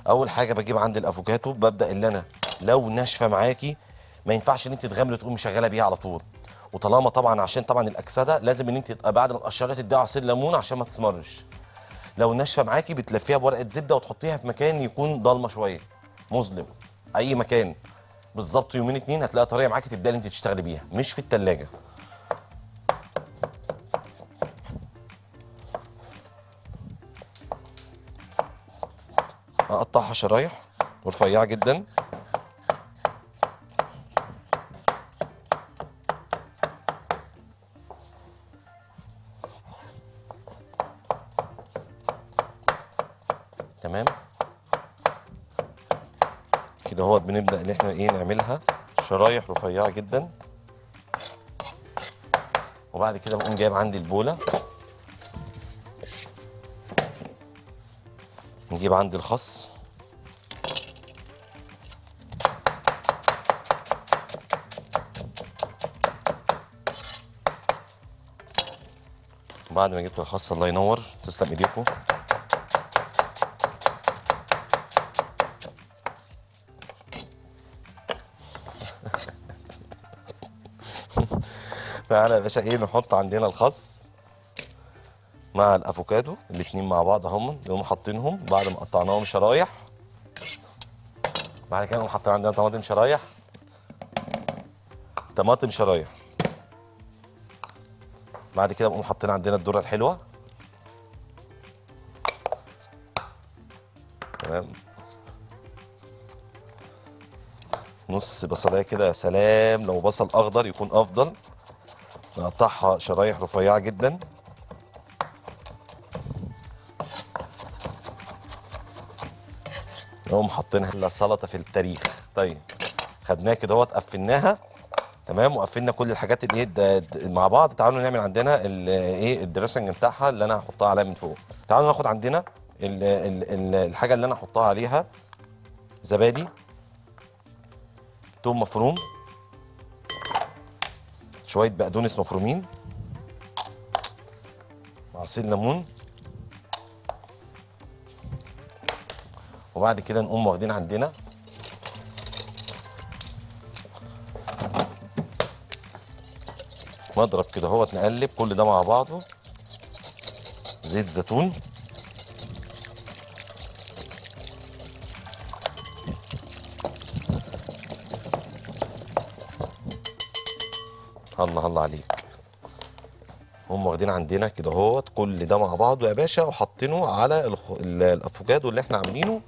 اول حاجه بجيب عندي الافوكاتو ببدا اللي انا لو ناشفه معاكي ما ينفعش ان انت تغامري تقومي شغاله بيها على طول وطالما طبعا عشان طبعا الاكسده لازم ان انت تبقى بعد ما تقشريها تديها عصير ليمون عشان ما تسمرش لو ناشفه معاكي بتلفيها بورقه زبده وتحطيها في مكان يكون ضلمه شويه مظلم اي مكان بالظبط يومين اتنين هتلاقيها طريه معاكي تبداي انت تشتغلي بيها مش في التلاجة اقطعها شرايح رفيعه جدا تمام كده هو بنبدا ان احنا ايه نعملها شرايح رفيعه جدا وبعد كده بقوم جايب عندي البوله نجيب عندي الخس بعد ما جبت الخس الله ينور تسلم ايديكم تعالى يا باشا ايه نحط عندنا الخس مع الافوكادو الاتنين مع بعض اهم نقوم حاطينهم بعد ما قطعناهم شرايح بعد كده نقوم حاطين عندنا طماطم شرايح طماطم شرايح بعد كده نقوم حاطين عندنا الذره الحلوه تمام نص بصلايه كده يا سلام لو بصل اخضر يكون افضل نقطعها شرايح رفيعه جدا نقوم حاطينها السلطه في التاريخ طيب خدناها كده اهوت قفلناها تمام وقفلنا كل الحاجات اللي ايه د- مع بعض تعالوا نعمل عندنا ال- ايه الدريسنج بتاعها اللي انا هحطها عليها من فوق تعالوا ناخد عندنا ال ال ال الحاجه اللي انا هحطها عليها زبادي توم مفروم شويه بقدونس مفرومين عصير ليمون وبعد كده نقوم واخدين عندنا مضرب كده اهوت نقلب كل ده مع بعضه زيت زيتون الله الله عليك هم واخدين عندنا كده اهوت كل ده مع بعضه يا باشا وحاطينه على الخ... ال- الافوكادو اللي احنا عاملينه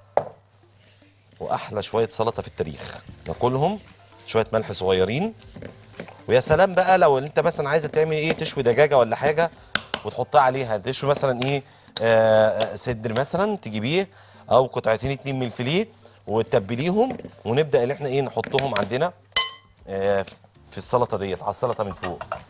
واحلى شويه سلطه في التاريخ ناكلهم شويه ملح صغيرين ويا سلام بقى لو انت مثلا عايزه تعمل ايه تشوي دجاجه ولا حاجه وتحطها عليها تشوي مثلا ايه آه صدر مثلا تجيبيه او قطعتين اتنين من الفيليه وتتبليهم ونبدا ان احنا ايه نحطهم عندنا آه في السلطه ديت على السلطه من فوق